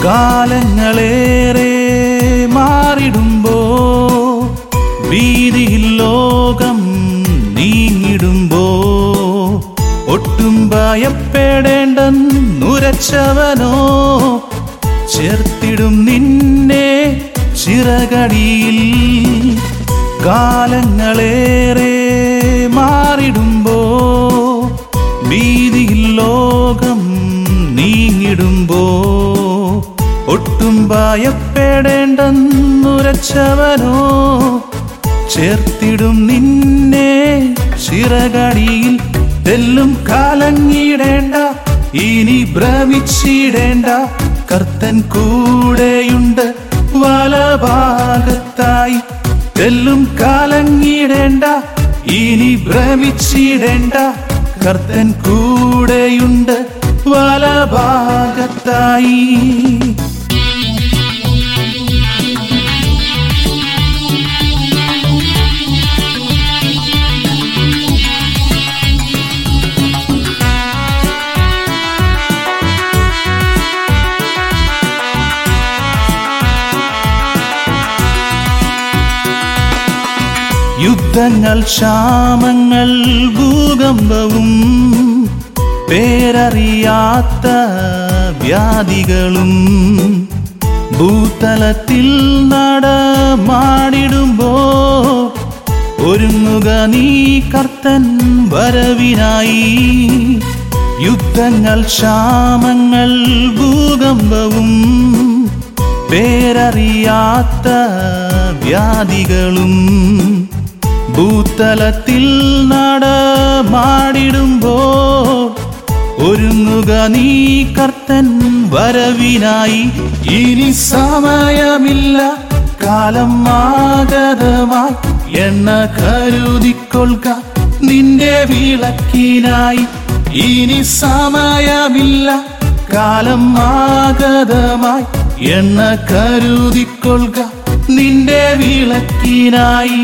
കാലങ്ങളേറെ മാറിടുമ്പോ വീതിയിൽ ലോകം നീങ്ങിടുമ്പോ ഒട്ടും ഭയപ്പെടേണ്ടെന്നുരച്ചവനോ ചേർത്തിടും നിന്നെ ചിറകടിയിൽ കാലങ്ങളേറെ മാറിടുമ്പോ വീതിയിൽ ലോകം നീങ്ങിടുമ്പോ ഒട്ടും ഭയപ്പെടേണ്ടെന്നുരച്ചവനോ ചേർത്തിടും നിന്നെ ചിറകടിയിൽ തെല്ലും കാലങ്ങിടേണ്ട ഇനി ഭ്രമിച്ചിടേണ്ട കർത്തൻ കൂടെയുണ്ട് വലഭാഗത്തായി തെല്ലും കാലങ്ങിടേണ്ട ഇനി ഭ്രമിച്ചിടേണ്ട കർത്തൻ കൂടെയുണ്ട് വലഭാഗത്തായി യുദ്ധങ്ങൾ ക്ഷാമങ്ങൾ ഭൂകമ്പവും പേരറിയാത്ത വ്യാധികളും ഭൂതലത്തിൽ നടമാടിടുമ്പോ ഒരുങ്ങുക നീ കർത്തൻ വരവിനായി യുദ്ധങ്ങൾ ക്ഷാമങ്ങൾ ഭൂകമ്പവും പേരറിയാത്ത വ്യാധികളും ഭൂതലത്തിൽ നടമാടിടുമ്പോ ഒരുങ്ങുക നീ കർത്തൻ വരവിനായി ഇനി സമയമില്ല കാലം ആഗതമായി എണ്ണ കരുതിക്കൊള്ളുക നിന്റെ വിളക്കിനായി ഇനി സമയമില്ല കാലം ആഗതമായി എണ്ണ കരുതിക്കൊള്ളുക നിന്റെ വിളക്കിനായി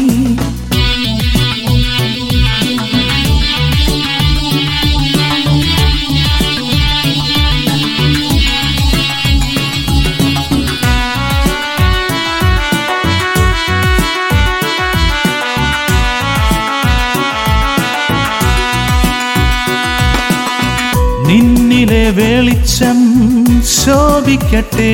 നിന്നിലെ വെളിച്ചം ശോഭിക്കട്ടെ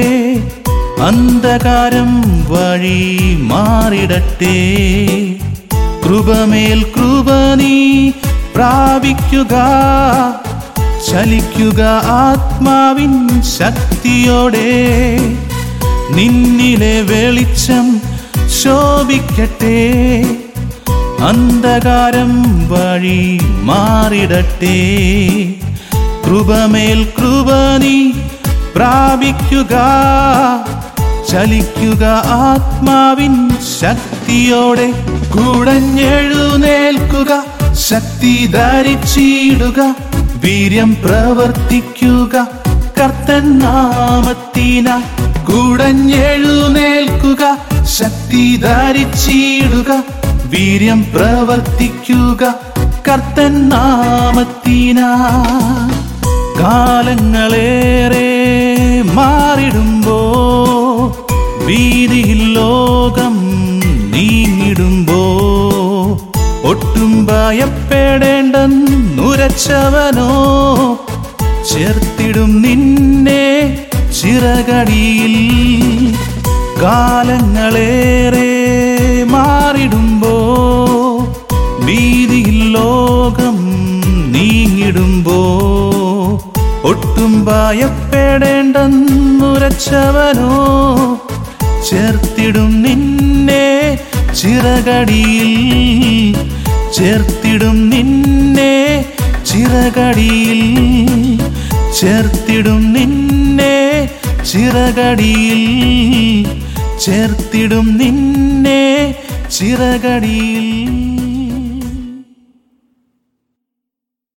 അന്ധകാരം വഴി മാറിടട്ടെ കൃപമേൽ കൃപ നീ പ്രാപിക്കുക ചലിക്കുക ആത്മാവിൻ ശക്തിയോടെ നിന്നിലെ വെളിച്ചം ശോഭിക്കട്ടെ അന്ധകാരം വഴി മാറിടട്ടെ കൃപമേൽ കൃപ നീ പ്രാപിക്കുക ചലിക്കുക ആത്മാവിൻ ശക്തിയോടെ കുടഞ്ഞെഴുന്നേൽക്കുക ശക്തി ധരിച്ചിടുക വീര്യം പ്രവർത്തിക്കുക കർത്തൻ നാമത്തിനായി കുടഞ്ഞെഴുന്നേൽക്കുക ശക്തി ധരിച്ചിടുക വീര്യം പ്രവർത്തിക്കുക കർത്തൻ നാമത്തിനാ കാലങ്ങളേറെ മാറിടുമ്പോ വീതിയിൽ ലോകം നീങ്ങിടുമ്പോ ഒട്ടും ഭയപ്പെടേണ്ടെന്നുരച്ചവനോ ചേർത്തിടും നിന്നെ ചിറകടിയിൽ കാലങ്ങളേറെ മാറിടുമ്പോ വീതിയിൽ ലോകം നീങ്ങിടുമ്പോ ഒട്ടും ഭയപ്പെടേണ്ടെന്നുരച്ചവനോ ചേർത്തിടും നിന്നെ ചിറകടിയിൽ ചേർത്തിടും നിന്നെ ചിറകടിയിൽ ചേർത്തിടും നിന്നെ ചിറകടിയിൽ ചേർത്തിടും നിന്നെ ചിറകടിയിൽ